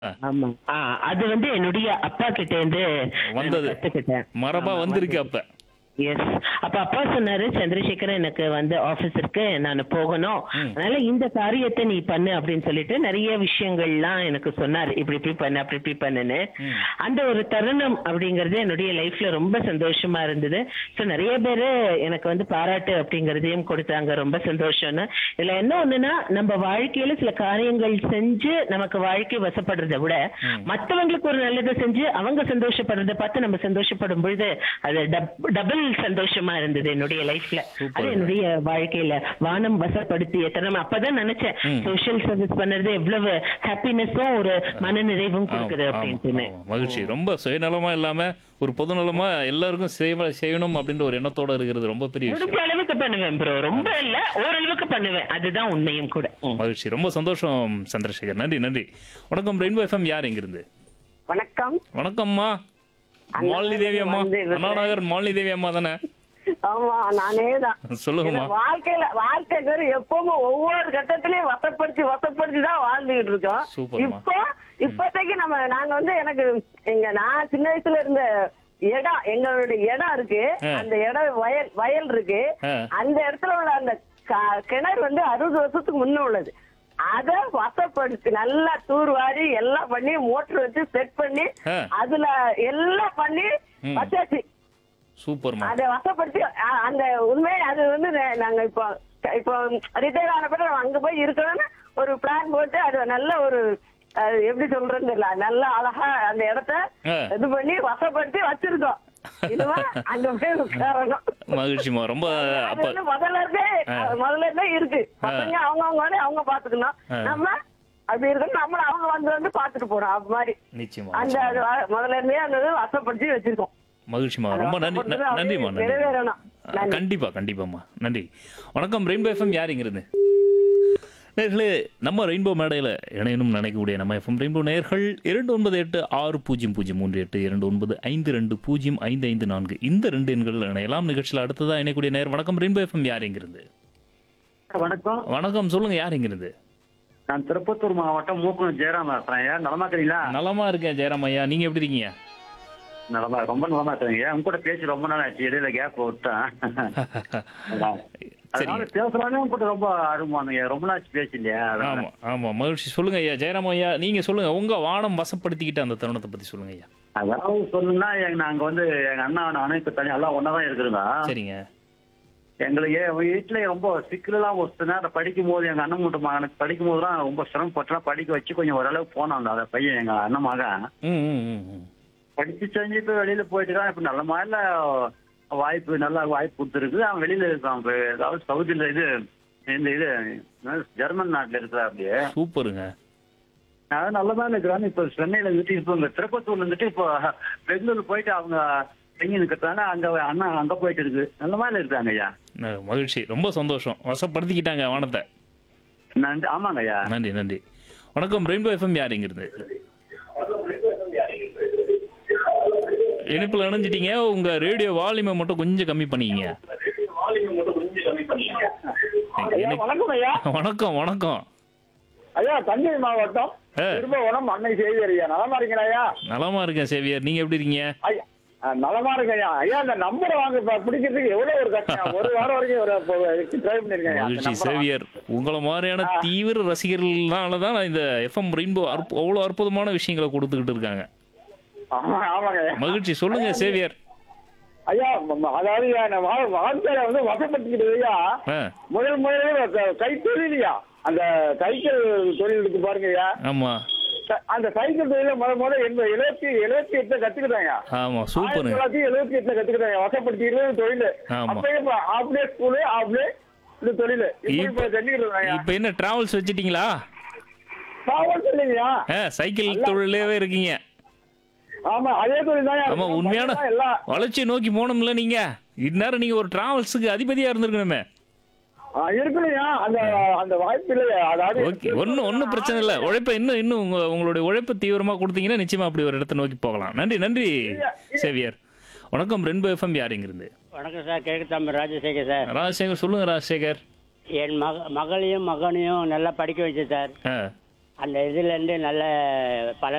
ஆமா ஆ அது வந்து என்னுடைய அப்பா கிட்ட இருந்து வந்தது. நான் கத்துக்கிட்டேன் மரபா ஆமா, வந்திருக்கு வந்தது. அப்ப எஸ் அப்ப அப்பா சொன்னாரு சந்திரசேகரன் எனக்கு வந்து ஆபீஸ் இருக்கு நான் போகணும் ம். அதனால இந்த காரியத்தை நீ பண்ணு அப்படின்னு சொல்லிட்டு நிறைய விஷயங்கள்லாம் எனக்கு சொன்னாரு இப்படி இப்படி பண்ணு அப்படி இப்படி பண்ணுன்னு ம். அந்த ஒரு தருணம் அப்படிங்கறது என்னுடைய லைஃப்ல ரொம்ப சந்தோஷமா இருந்தது சோ நிறைய பேரு எனக்கு வந்து பாராட்டு அப்படிங்கறதையும் கொடுத்தாங்க ரொம்ப சந்தோஷம்னு இதுல என்ன ஒண்ணுன்னா நம்ம வாழ்க்கையில சில காரியங்கள் செஞ்சு நமக்கு வாழ்க்கை வசப்படுறதை விட ம். மத்தவங்களுக்கு ஒரு நல்லதை செஞ்சு அவங்க சந்தோஷப்படுறதை பார்த்து நம்ம சந்தோஷப்படும் பொழுது அது டபுள் சந்தோஷமா இருந்தது என்னுடைய லைஃப்ல Super. அது என்னுடைய வாழ்க்கையில வானம் வசப்படுத்திய தருணம் அப்பதான் நினைச்சேன் ம். சோஷியல் சர்வீஸ் பண்ணுறது எவ்வளவு ஹாப்பினஸும் ஒரு மன நிறைவும் கொடுக்குது ஆமா, அப்படின்ட்டுன்னு ஆமா, மகிழ்ச்சி ரொம்ப சுயநலமா இல்லாம ஒரு பொதுநலமா எல்லாருக்கும் சேவை செய்யணும் அப்படின்ற ஒரு எண்ணத்தோட இருக்கிறது ரொம்ப பெரிய விஷயம் முடிஞ்ச அளவுக்கு பண்ணுவேன் ப்ரோ ரொம்ப இல்ல ஓரளவுக்கு பண்ணுவேன் அதுதான் உண்மையும் கூட ம். மகிழ்ச்சி ரொம்ப சந்தோஷம் சந்திரசேகர் நன்றி நன்றி வணக்கம் ரெயின்போ எஃப்எம் யார் இங்கிருந்து வணக்கம் வணக்கம்மா மாலினி தேவி அம்மா வந்து அண்ணா நகர் மாலினி தேவி அம்மா தானே ஆமா நானே தான் சொல்லுங்கம்மா இந்த வாழ்க்கையில வாழ்க்கைக்கு எப்பவுமே ஒவ்வொரு கட்டத்திலயும் வசப்படுத்தி வசப்படுத்தி தான் வாழ்ந்துகிட்டு இருக்கோம் சூப்பர்மா. இப்போ இப்போதைக்கு நம்ம நாங்க வந்து எனக்கு எங்க நான் சின்ன வயசுல இருந்த இடம் எங்களுடைய இடம் இருக்கு ஆ. அந்த இடம் வயல் வயல் இருக்கு ஆ. அந்த இடத்துல உள்ள அந்த க- கிணறு வந்து அறுபது வருஷத்துக்கு முன்ன உள்ளது அத வசப்படுத்தி நல்லா தூர்வாரி எல்லாம் பண்ணி மோட்டர் வச்சு செட் பண்ணி ஆ. அதுல எல்லாம் பண்ணி ம். வச்சாச்சு சூப்பர்மா அதை வசப்படுத்தி அ- அந்த உண்மை அது வந்து நா- நாங்க இப்போ இப்போ ரிட்டையர் ஆன பிறகு நம்ம அங்க போய் இருக்கணும்னு ஒரு பிளான் போட்டு அது நல்ல ஒரு அது எப்படி சொல்றேன்னு தெரியல நல்ல அழகா அந்த இடத்த ஆ. இது பண்ணி வசப்படுத்தி வச்சிருக்கோம் இதுவா அங்க போய் உட்காரணும் மகிழ்ச்சிமா ரொம்ப அது அப்ப வந்து முதல்ல இருந்தே முதல்ல இருந்தே இருக்கு பசங்க அவங்க அவங்க வேலையை அவங்க பாத்துக்கணும் ஆ. நம்ம அப்படி இருக்கணும் நம்மள அவங்க வந்து வந்து பாத்துட்டு போறோம் அது மாதிரி நிச்சயமா அந்த அது வ- முதல்ல இருந்தே அந்த இது வசப்படுத்தி வச்சிருக்கோம் மகிழ்ச்சிமா ரொம்ப நன்றி ந- வசப்படுத்துறது நன்றிமா அப்படியே நன்றி நிறைவேறணும். நன்றி. கண்டிப்பா கண்டிப்பாம்மா நன்றி வணக்கம் ரெயின்போ எஃப்எம் யார் இங்கிருந்து நேர்களே நம்ம ரெயின்போ மேடையில் இணையணும் நினைக்கக்கூடிய நம்ம எஃப்எம் ரெயின்போ நேர்கள் இரண்டு ஒன்பது எட்டு ஆறு பூஜ்ஜியம் பூஜ்ஜியம் மூன்று எட்டு இரண்டு ஒன்பது ஐந்து ரெண்டு பூஜ்ஜியம் ஐந்து ஐந்து நான்கு இந்த ரெண்டு எண்கள் இணையலாம் நிகழ்ச்சியில் அடுத்ததா இணையக்கூடிய நேர் வணக்கம் ரெயின்போ எஃப்எம் யார் இங்கிருந்து வணக்கம் வணக்கம் சொல்லுங்க யார் இங்கிருந்து நான் திருப்பத்தூர் மாவட்டம் மூக்குன ஜெயராம் பேசுறேன் ஏன் நலமா இருக்கிறீங்களா நலமா இருக்கேன் ஜெயராம் ஐயா நீங்க எப்படி இருக்கீங்க நலமா ரொம்ப நலமா இருக்கிறீங்க உங்க கூட பேசி ரொம்ப நாள் ஆச்சு இடையில கேப் விட்டேன் அதான். அதனால பேசுறானே உங்க கூட ரொம்ப அருமானுங்க ரொம்ப நாள் ஆச்சு பேசி இல்லையா அதனால. ஆமா ஆமா மகிழ்ச்சி சொல்லுங்க ஐயா ஜெயராம் ஐயா நீங்க சொல்லுங்க உங்க வானம் வசப்படுத்திக்கிட்ட அந்த தருணத்தை பத்தி சொல்லுங்க ஐயா அதாவது சொல்லணும்னா எங்க நாங்க வந்து எங்க அண்ணா நானும் இப்ப தனி எல்லாம் ஒன்னாதான் இருக்கிறோங்க சரிங்க எங்களுக்கு என் வீட்டுல ரொம்ப சிக்கலெல்லாம் ஒரு சில நேரம் படிக்கும் போது எங்க அண்ணன் மட்டும் மகனுக்கு படிக்கும் போதுலாம் ரொம்ப சிரமப்பட்டுலாம் படிக்க வச்சு கொஞ்சம் ஓரளவுக்கு போனாங்க அந்த பையன் எங்க அண்ணன் மகன் ம் ம் ம் ம் படிச்சு செஞ்சு இப்ப வெளியில போயிட்டு தான் இப்ப நல்ல மாதிரில வாய்ப்பு நல்ல வாய்ப்பு கொடுத்துருக்கு அவன் வெளியில இருக்கான் இப்ப ஏதாவது சவுதியில இது இந்த இது என்னது, ஜெர்மன் நாட்டுல இருக்கிறா அப்படியே சூப்பருங்க அதான் நல்ல மாதிரி இருக்கிறான் இப்ப சென்னையில இருந்துட்டு இப்போ இங்க திருப்பத்தூர்ல இருந்துட்டு இப்போ பெங்களூர் போயிட்டு அவங்க தங்கி இருக்கிறதால அங்க அண்ணா அங்க போயிட்டு இருக்கு நல்ல மாதிரி இருக்காங்க ஐயா அஹ், மகிழ்ச்சி ரொம்ப சந்தோஷம் வசப்படுத்திக்கிட்டாங்க வானத்தை நன்றி ஆமாங்க ஐயா நன்றி நன்றி வணக்கம் ரெயின்போ எஃப்எம் யார் இங்கிருந்து இணைப்பில் இணைஞ்சிட்டீங்க உங்க ரேடியோ வால்யூமை மட்டும் கொஞ்சம் கம்மி பண்ணிக்கங்க எனக்கு- வணக்கம் ஐயா வணக்கம் வணக்கம் ஐயா தஞ்சை மாவட்டம் ஆ. திரும்பவனம் அன்னை செய்தி ஐயா நலமா இருக்கீங்களா ஐயா நலமா இருக்கேன் சேவியர் நீங்க எப்படி இருக்கீங்க ஐயா ஆ, நலமா இருக்கு ஐயா ஐயா அந்த நம்பரை வாங்க இப்ப பிடிக்கிறதுக்கு எவ்வளவு ஒரு கஷ்டம் ஒரு வாரம் வரைக்கும் ஒரு ட்ரை பண்ணிருக்கேன் ஐயா. அந்த மகிழ்ச்சி number அ சேவியர் உங்களை மாதிரியான தீவிர ரசிகர்கள்னால தான் நான் இந்த எஃப்எம் ரெயின்போ அற்ப அவ்வளோ அற்புதமான விஷயங்களை கொடுத்துக்கிட்டு இருக்காங்க ஆமா ஆமாங்க ஐயா மகிழ்ச்சி சொல்லுங்க சேவியர் ஐயா ம- அதாவது ஐயா, நான் வா- வாழ்க்கையில வந்து வசப்பட்டுக்கிட்டு ஐயா ஆ முதல் முதல்ல க- கைத்தொழிலையா அந்த சைக்கிள் தொழில் இருக்கு பாருங்க ஐயா ஆமா ச- அந்த சைக்கிள் தொழில முத முத எண்பது எழுபத்தி எழுபத்தி எட்டுல கத்துக்கிட்டாங்க ஆமா ஆயிரத்தி சூப்பருங்க தொள்ளாயிரத்தி எழுபத்தி எட்டுல கத்துக்கிட்டாங்க வசப்படுத்திக்கிறது தொழில் ஆமா. அப்பயே இப்ப ஆப்ளே ஸ்கூலு ஆப்ளே இந்த தொழில் இப்ப இப்ப இப்ப செஞ்சுக்கிட்டு இருக்காங்க இப்ப என்ன டிராவல்ஸ் வச்சிட்டீங்களா பாவம் இல்லையா ஆ சைக்கிள் தொழிலே இருக்கீங்க ஆமா அதே தொழில் தான் ஆமா உண்மையான எல்லாம் வளர்ச்சியை நோக்கி போனோம்ல நீங்க இந்நேரம் நீங்க ஒரு டிராவல்ஸுக்கு அதிபதியா இருந்திருக்கணுமே ஆ, இருக்கணும்யா அந்த அந்த வாய்ப்பு இல்லையா அதாவது ஓகே ஒன்றும் ஒன்றும் பிரச்சனை இல்லை உழைப்பை இன்னும் இன்னும் உங்க உங்களுடைய உழைப்பை தீவிரமா கொடுத்தீங்கன்னா நிச்சயமா அப்படி ஒரு இடத்தை நோக்கி போகலாம் நன்றி நன்றி சேவியர் வணக்கம் ரென்போ எஃப்எம் யார் இங்கிருந்து வணக்கம் சார் கேட்குதாம்பர் ராஜசேகர் சார் ராஜசேகர் சொல்லுங்க ராஜசேகர் என் மக மகளையும் மகனையும் நல்லா படிக்க வச்சேன் சார் ஆ அந்த இதுலேருந்து நல்ல பல